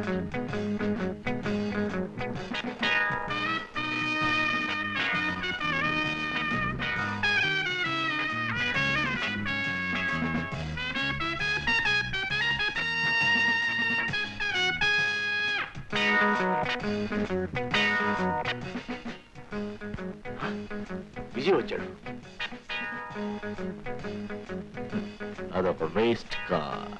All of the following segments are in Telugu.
విజయ్ వచ్చాడు అదొక వేస్ట్ కార్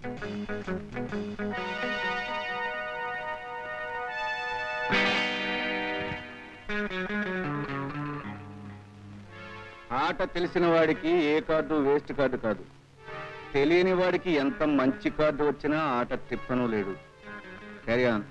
ఆట తెలిసిన వాడికి ఏ కార్డు వేస్ట్ కార్డు కాదు తెలియని వాడికి ఎంత మంచి కార్డు వచ్చినా ఆట తిప్పను లేడు క్యారీ ఆన్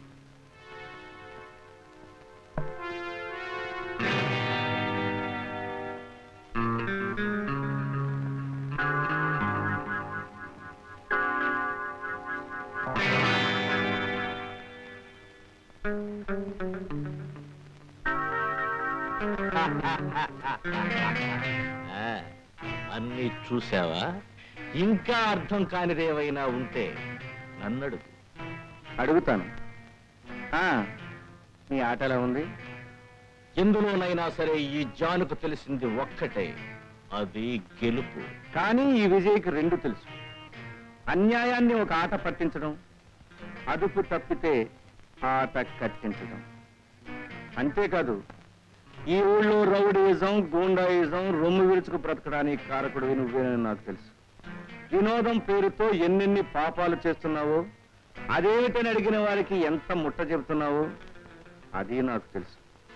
ఆ, అన్నీ చూసావా ఇంకా అర్థం కానిదేమైనా ఉంటే నన్నడు అడుగుతాను ఆ, మీ ఆట ఎలా ఉంది ఎందులోనైనా సరే ఈ జానుకు తెలిసింది ఒక్కటే అది గెలుపు కానీ ఈ విజయ్కి రెండు తెలుసు అన్యాయాన్ని ఒక ఆట పట్టించడం అదుపు తప్పితే ఆట కట్టించడం అంతేకాదు ఈ ఊళ్ళో రౌడీయిజం గూండాయిజం రొమ్ము విరుచుకు బ్రతకడానికి కారకుడు నువ్వేనని నాకు తెలుసు వినోదం పేరుతో ఎన్నెన్ని పాపాలు చేస్తున్నావో అదేమిటని అడిగిన వారికి ఎంత ముట్ట చెబుతున్నావో అది నాకు తెలుసు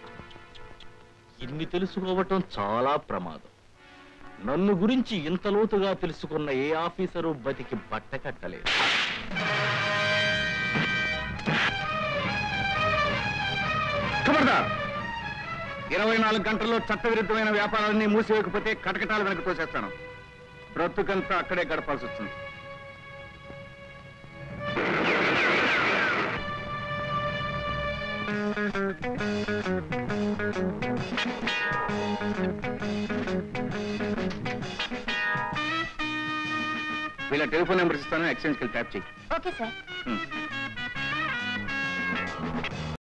ఇన్ని తెలుసుకోవటం చాలా ప్రమాదం నన్ను గురించి ఇంత లోతుగా తెలుసుకున్న ఏ ఆఫీసరు బతికి బట్ట కట్టలేదు ఖబర్దార్ ఇరవై నాలుగు గంటల్లో చట్టవిరుద్ధమైన వ్యాపారాలన్నీ మూసివేయకపోతే కటకటాల వెనక తోసేస్తాను బ్రతుకంతా అక్కడే గడపాల్సి వస్తుంది వీళ్ళ టెలిఫోన్ నెంబర్స్ ఇస్తాను ఎక్స్చేంజ్కి ట్యాప్ చేయి ఓకే సార్ హ్మ్.